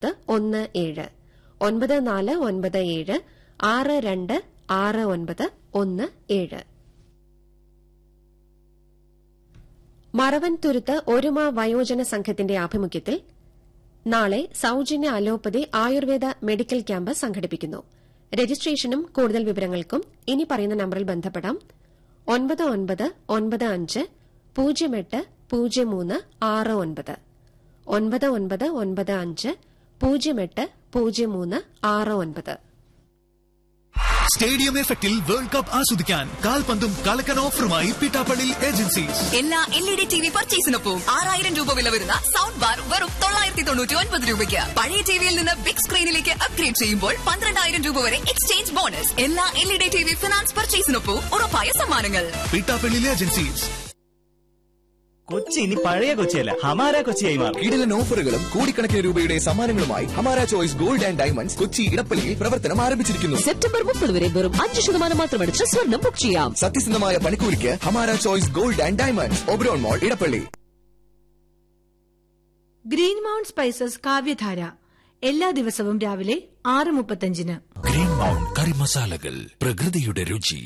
ഒന്ന് ഏഴ് ഒൻപത് നാല് ഒൻപത് ഏഴ് ആറ് രണ്ട് ആറ് ഒൻപത് ഒന്ന് ഏഴ് മറവൻതുരുത്ത് ഒരുമ വയോജന സംഘത്തിന്റെ ആഭിമുഖ്യത്തിൽ നാളെ സൌജന്യ അലോപ്പതി ആയുർവേദ മെഡിക്കൽ ക്യാമ്പ് സംഘടിപ്പിക്കുന്നു രജിസ്ട്രേഷനും കൂടുതൽ വിവരങ്ങൾക്കും ഇനി പറയുന്ന നമ്പറിൽ ബന്ധപ്പെടാം ഒൻപത് ഒൻപത് ഒൻപത് അഞ്ച് പൂജ്യം എട്ട് പൂജ്യം മൂന്ന് ആറ് ഒൻപത് ഒൻപത് ഒൻപത് ഒൻപത് അഞ്ച് പൂജ്യം എട്ട് പൂജ്യം മൂന്ന് ആറ് ഒൻപത് സ്റ്റേഡിയം എഫക്റ്റിൽ വേൾഡ് കപ്പ് ആസ്വദിക്കാൻ കാൽപന്തും കളക്കൻ ഓഫറുമായി പിട്ടാപ്പള്ളി ഏജൻസീസ് എല്ലാ L E D T V പർച്ചേസിനൊപ്പം ആറായിരം രൂപ വില വരുന്ന സൗണ്ട് ബാർ വെറും തൊള്ളായിരത്തി തൊണ്ണൂറ്റി ഒൻപത് രൂപയ്ക്ക് പഴയ ടിവിയിൽ നിന്ന് ബിഗ് സ്ക്രീനിലേക്ക് അപ്ഗ്രേഡ് ചെയ്യുമ്പോൾ പന്ത്രണ്ടായിരം രൂപ വരെ എക്സ്ചേഞ്ച് ബോണസ് എല്ലാ L E D T V finance പർച്ചേസിനൊപ്പം ഉറപ്പായ സമ്മാനങ്ങൾ പിട്ടാപ്പള്ളി ഏജൻസീസ് കൊച്ചി ഇനി പഴയ കൊച്ചിയല്ല ഹമാര കൊച്ചിയായി മാറും കിടിലൻ ഓഫറുകളും കോടിക്കണക്കിന് രൂപയുടെ സമ്മാനങ്ങളുമായി Hamara choice gold and diamonds Kochi ഇടപ്പള്ളിയിൽ പ്രവർത്തനം ആരംഭിച്ചിരിക്കുന്നു സെപ്റ്റംബർ മുപ്പത് വരെ വെറും അഞ്ച് ശതമാനം മാത്രമടിച്ച് സ്വർണം ബുക്ക് ചെയ്യാം സത്യസന്ധമായ പണിക്കൂലിക്ക് Hamara choice gold and diamonds Oberon mall Edappally green mount spices Kavyadhara എല്ലാ ദിവസവും രാവിലെ ആറ് മുപ്പത്തഞ്ചിന് ഗ്രീൻ മൗണ്ട് കറി മസാലകൾ പ്രകൃതിയുടെ രുചി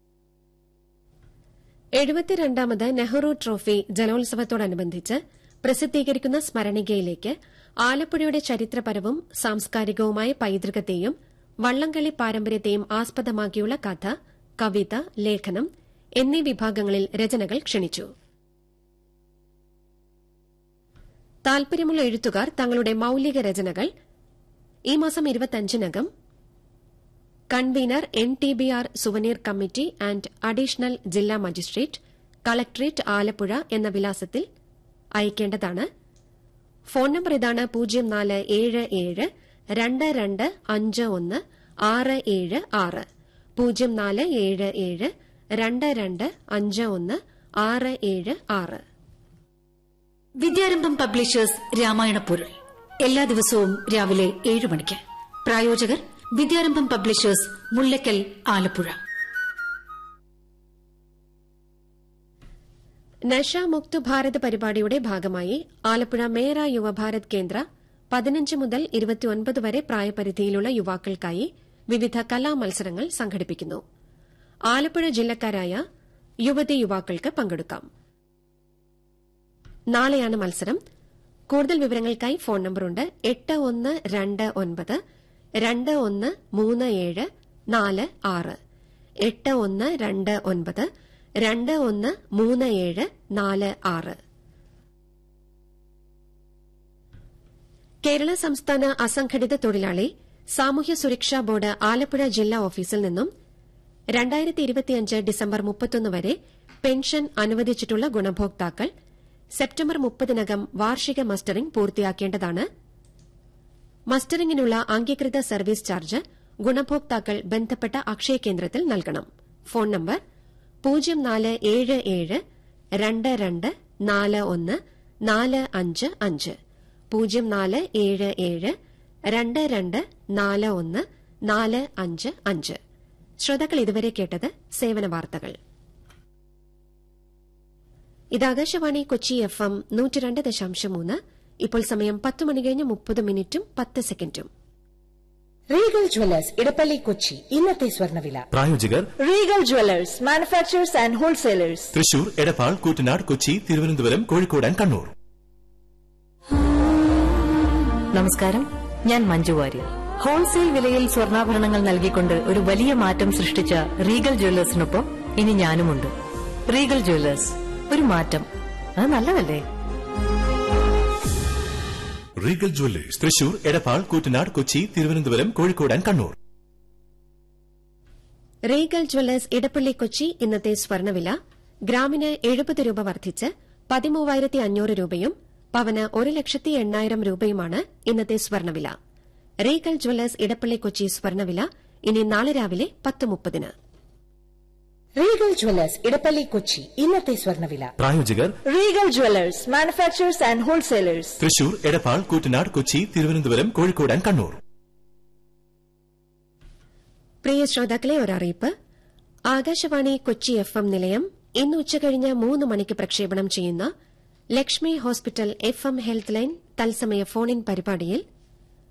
എഴുപത്തിരണ്ടാമത് നെഹ്റു ട്രോഫി ജലോത്സവത്തോടനുബന്ധിച്ച് പ്രസിദ്ധീകരിക്കുന്ന സ്മരണികയിലേക്ക് ആലപ്പുഴയുടെ ചരിത്രപരവും സാംസ്കാരികവുമായ പൈതൃകത്തെയും വള്ളംകളി പാരമ്പര്യത്തെയും ആസ്പദമാക്കിയുള്ള കഥ കവിത ലേഖനം എന്നീ വിഭാഗങ്ങളിൽ രചനകൾ ക്ഷണിച്ചു താൽപര്യമുള്ള എഴുത്തുകാർ തങ്ങളുടെ മൌലിക രചനകൾ ഈ മാസം ഇരുപത്തിയഞ്ചിനകം convenor N T B R souvenir committee and additional ജില്ലാ മജിസ്ട്രേറ്റ് കളക്ടറേറ്റ് ആലപ്പുഴ എന്ന വിലാസത്തിൽ അയക്കേണ്ടതാണ് ഫോൺ നമ്പർ ഇതാണ് പൂജ്യം നാല് ഏഴ് ഏഴ് രണ്ട് രണ്ട് അഞ്ച് ഒന്ന് ആറ് ഏഴ് ആറ് പൂജ്യം നാല് ഏഴ് ഏഴ് രണ്ട് രണ്ട് അഞ്ച് ഒന്ന് ആറ് ഏഴ് ആറ് വിദ്യാരംഭം പബ്ലിഷേഴ്സ് രാമായണ പൊരുൾ എല്ലാ ദിവസവും രാവിലെ ഏഴ് മണിക്ക് പ്രായോജകർ വിദ്യാരംഭം പബ്ലിഷേഴ്സ് മുല്ലക്കൽ ആലപ്പുഴ നഷ മുക്ത് ഭാരത് പരിപാടിയുടെ ഭാഗമായി ആലപ്പുഴ മേര യുവഭാരത് കേന്ദ്ര പതിനഞ്ച് മുതൽ ഇരുപത്തിയൊൻപത് വരെ പ്രായപരിധിയിലുള്ള യുവാക്കൾക്കായി വിവിധ കലാമത്സരങ്ങൾ സംഘടിപ്പിക്കുന്നു ആലപ്പുഴ ജില്ലക്കാരായ യുവതി യുവാക്കൾക്ക് പങ്കെടുക്കാം നാളെയാണ് മത്സരം കൂടുതൽ വിവരങ്ങൾക്കായി ഫോൺ നമ്പറുണ്ട് എട്ട് ഒന്ന് രണ്ട് ഒൻപത് രണ്ട് ഒന്ന് മൂന്ന് ഏഴ് നാല് ആറ് എട്ട് ഒന്ന് രണ്ട് ഒൻപത് രണ്ട് ഒന്ന് മൂന്ന് ഏഴ് നാല് ആറ് കേരള സംസ്ഥാന അസംഘടിത തൊഴിലാളി സാമൂഹ്യ സുരക്ഷാ ബോർഡ് ആലപ്പുഴ ജില്ലാ ഓഫീസിൽ നിന്നും രണ്ടായിരത്തി ഇരുപത്തിയഞ്ച് ഡിസംബർ മുപ്പത്തൊന്ന് വരെ പെൻഷൻ അനുവദിച്ചിട്ടുള്ള ഗുണഭോക്താക്കൾ സെപ്റ്റംബർ മുപ്പതിനകം വാർഷിക മസ്റ്ററിംഗ് പൂർത്തിയാക്കേണ്ടതാണ് മസ്റ്ററിംഗിനുള്ള അംഗീകൃത സർവീസ് ചാർജ് ഗുണഭോക്താക്കൾ ബന്ധപ്പെട്ട അക്ഷയ കേന്ദ്രത്തിൽ നൽകണം ഫോൺ നമ്പർ പൂജ്യം നാല് ഏഴ് ഏഴ് രണ്ട് രണ്ട് നാല് ഒന്ന് നാല് അഞ്ച് അഞ്ച് പൂജ്യം നാല് ഏഴ് ഏഴ് രണ്ട് രണ്ട് നാല് ഒന്ന് നാല് അഞ്ച് അഞ്ച് ശ്രോതാക്കൾ ഇതുവരെ കേട്ടത് സേവന വാർത്തകൾ ഇത് ആകാശവാണി കൊച്ചി എഫ് എം നൂറ്റി രണ്ട് ദശാംശം മൂന്ന് ഇപ്പോൾ സമയം പത്ത് മണി കഴിഞ്ഞ് മുപ്പത് മിനിറ്റും പത്ത് സെക്കൻഡും റീഗൽ ജ്വല്ലേഴ്സ് ഇടപ്പള്ളി കൊച്ചി ഇന്നത്തെ സ്വർണ്ണവില പ്രായോജകർ Regal jewellers manufacturers and wholesalers Thrissur Edappal Koottanad Kochi Thiruvananthapuram Kozhikode and Kannur നമസ്കാരം ഞാൻ മഞ്ജു വാര്യർ ഹോൾസെയിൽ വിലയിൽ സ്വർണ്ണാഭരണങ്ങൾ നൽകിക്കൊണ്ട് ഒരു വലിയ മാറ്റം സൃഷ്ടിച്ച റീഗൽ ജ്വല്ലേഴ്സിനൊപ്പം ഇനി ഞാനുമുണ്ട് റീഗൽ ജ്വല്ലേഴ്സ് ഒരു മാറ്റം അത് നല്ലതല്ലേ Regal jewellers Thrissur Edappal Koottanad Kochi Thiruvananthapuram Kozhikode and Kannur Regal jewellers Edappally Kochi ഇന്നത്തെ സ്വർണ്ണവില ഗ്രാമിന് എഴുപത് രൂപ വർദ്ധിച്ച് പതിമൂവായിരത്തി അഞ്ഞൂറ് രൂപയും പവന് ഒരു ലക്ഷത്തി എണ്ണായിരം രൂപയുമാണ് ഇന്നത്തെ സ്വർണ്ണവില റീഗൽ ജ്വല്ലേഴ്സ് ഇടപ്പള്ളി കൊച്ചി സ്വർണ്ണവില ഇനി നാളെ രാവിലെ പത്ത് മുപ്പതിന് റീഗൽ ജ്വല്ലേഴ്സ് ഇടപ്പള്ളി കൊച്ചി ഇന്നത്തെ സ്വർണ്ണവില പ്രായോജകർ Regal jewellers manufacturers and wholesalers Thrissur Edappal Koottanad Kochi Thiruvananthapuram Kozhikode and Kannur പ്രിയ ശ്രോതാക്കളെ ഒരറിയിപ്പ് ആകാശവാണി കൊച്ചി എഫ് എം നിലയം ഇന്ന് ഉച്ചകഴിഞ്ഞ് മൂന്ന് മണിക്ക് പ്രക്ഷേപണം ചെയ്യുന്ന Lakshmi hospital F M health line തത്സമയ ഫോൺ ഇൻ പരിപാടിയിൽ